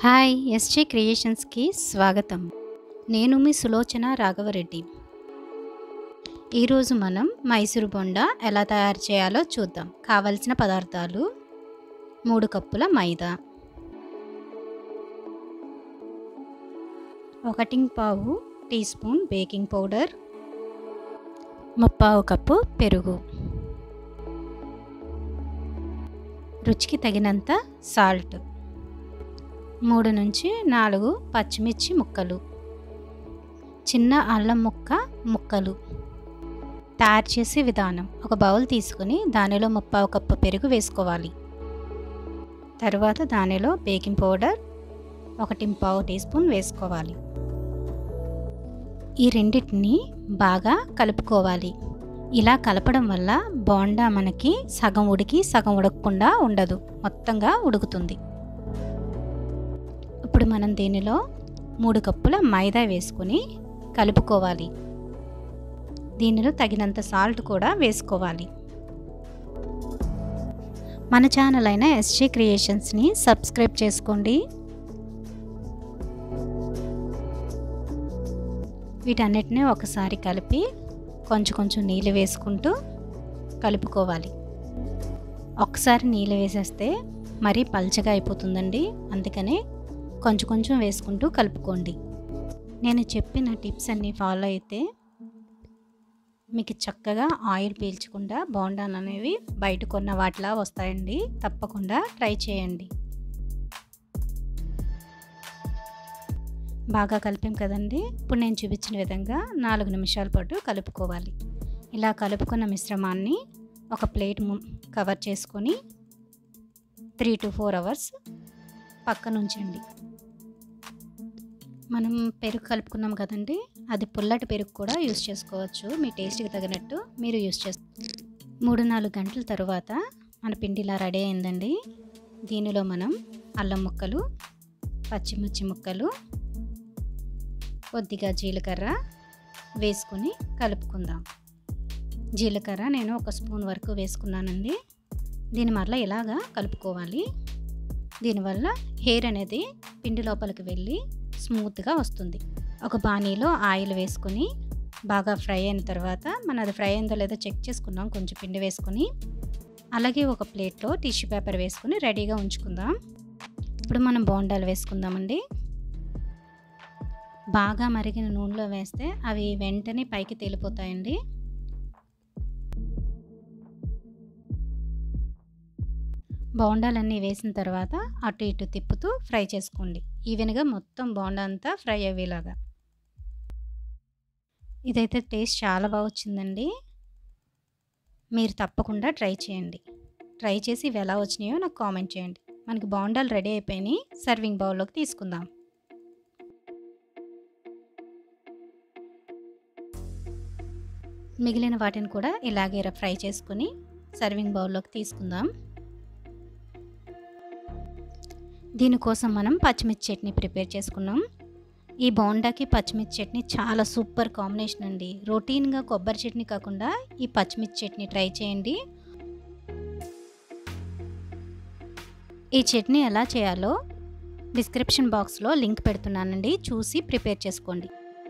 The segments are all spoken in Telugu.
హాయ్ ఎస్జే క్రియేషన్స్కి స్వాగతం నేను మీ సులోచన రాఘవరెడ్డి ఈరోజు మనం మైసూరు బొండ ఎలా తయారు చేయాలో చూద్దాం కావలసిన పదార్థాలు మూడు కప్పుల మైదా ఒకటి పావు టీ స్పూన్ బేకింగ్ పౌడర్ ముప్పావు కప్పు పెరుగు రుచికి తగినంత సాల్ట్ మూడు నుంచి నాలుగు పచ్చిమిర్చి ముక్కలు చిన్న అల్లం ముక్క ముక్కలు తయారు చేసే విధానం ఒక బౌల్ తీసుకుని దానిలో ముప్పావు కప్పు పెరుగు వేసుకోవాలి తర్వాత దానిలో బేకింగ్ పౌడర్ ఒకటి పావు టీ స్పూన్ వేసుకోవాలి ఈ రెండింటిని బాగా కలుపుకోవాలి ఇలా కలపడం వల్ల బోండా మనకి సగం ఉడికి సగం ఉడకకుండా ఉండదు మొత్తంగా ఉడుకుతుంది ఇప్పుడు మనం దీనిలో మూడు కప్పుల మైదా వేసుకొని కలుపుకోవాలి దీనిలో తగినంత సాల్ట్ కూడా వేసుకోవాలి మన ఛానల్ అయిన ఎస్జే క్రియేషన్స్ని సబ్స్క్రైబ్ చేసుకోండి వీటన్నిటిని ఒకసారి కలిపి కొంచెం కొంచెం నీళ్ళు వేసుకుంటూ కలుపుకోవాలి ఒకసారి నీళ్ళు వేసేస్తే మరీ పల్చగా అయిపోతుందండి అందుకనే కొంచెం కొంచెం వేసుకుంటూ కలుపుకోండి నేను చెప్పిన టిప్స్ అన్నీ ఫాలో అయితే మీకు చక్కగా ఆయిల్ పీల్చకుండా బోండాలు అనేవి బయట కొన్న వాటిలా వస్తాయండి తప్పకుండా ట్రై చేయండి బాగా కలిపాం కదండి ఇప్పుడు నేను చూపించిన విధంగా నాలుగు నిమిషాల పాటు కలుపుకోవాలి ఇలా కలుపుకున్న మిశ్రమాన్ని ఒక ప్లేట్ కవర్ చేసుకొని త్రీ టు ఫోర్ అవర్స్ పక్కన ఉంచండి మనం పెరుగు కలుపుకున్నాం కదండి అది పుల్లటి పెరుగు కూడా యూస్ చేసుకోవచ్చు మీ టేస్ట్కి తగినట్టు మీరు యూస్ చేస్తారు మూడు నాలుగు గంటల తర్వాత మన పిండి ఇలా రెడీ అయిందండి దీనిలో మనం అల్లం ముక్కలు పచ్చిమిర్చి ముక్కలు కొద్దిగా జీలకర్ర వేసుకొని కలుపుకుందాం జీలకర్ర నేను ఒక స్పూన్ వరకు వేసుకున్నానండి దీని మరలా ఇలాగా కలుపుకోవాలి దీనివల్ల హెయిర్ అనేది పిండి లోపలికి వెళ్ళి స్మూత్గా వస్తుంది ఒక బాణీలో ఆయిల్ వేసుకొని బాగా ఫ్రై అయిన తర్వాత మనం అది ఫ్రై అయిందో లేదో చెక్ చేసుకున్నాం కొంచెం పిండి వేసుకొని అలాగే ఒక ప్లేట్లో టిష్యూ పేపర్ వేసుకొని రెడీగా ఉంచుకుందాం ఇప్పుడు మనం బోండాలు వేసుకుందామండి బాగా మరిగిన నూనెలో వేస్తే అవి వెంటనే పైకి తేలిపోతాయండి బోండాలన్నీ వేసిన తర్వాత అటు ఇటు తిప్పుతూ ఫ్రై చేసుకోండి ఈవెన్గా మొత్తం బోండా అంతా ఫ్రై అయ్యేలాగా ఇదైతే టేస్ట్ చాలా బాగా వచ్చిందండి మీరు తప్పకుండా ట్రై చేయండి ట్రై చేసి ఇవి ఎలా వచ్చినాయో నాకు కామెంట్ చేయండి మనకి బోండాలు రెడీ అయిపోయినాయి సర్వింగ్ బౌల్లోకి తీసుకుందాం మిగిలిన వాటిని కూడా ఇలాగే ఫ్రై చేసుకుని సర్వింగ్ బౌల్లోకి తీసుకుందాం దీనికోసం మనం పచ్చిమిర్చి చట్నీ ప్రిపేర్ చేసుకున్నాం ఈ బోండాకి పచ్చిమిర్చి చట్నీ చాలా సూపర్ కాంబినేషన్ అండి రొటీన్గా కొబ్బరి చట్నీ కాకుండా ఈ పచ్చిమిర్చి చట్నీ ట్రై చేయండి ఈ చట్నీ ఎలా చేయాలో డిస్క్రిప్షన్ బాక్స్లో లింక్ పెడుతున్నానండి చూసి ప్రిపేర్ చేసుకోండి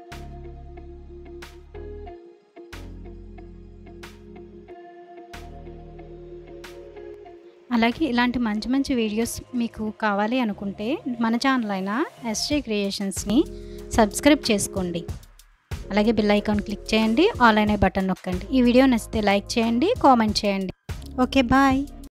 అలాగే ఇలాంటి మంచి మంచి వీడియోస్ మీకు కావాలి అనుకుంటే మన ఛానల్ అయిన ఎస్జే క్రియేషన్స్ని సబ్స్క్రైబ్ చేసుకోండి అలాగే బిల్ ఐకాన్ క్లిక్ చేయండి ఆల్ అనే బటన్ నొక్కండి ఈ వీడియో నచ్చితే లైక్ చేయండి కామెంట్ చేయండి ఓకే బాయ్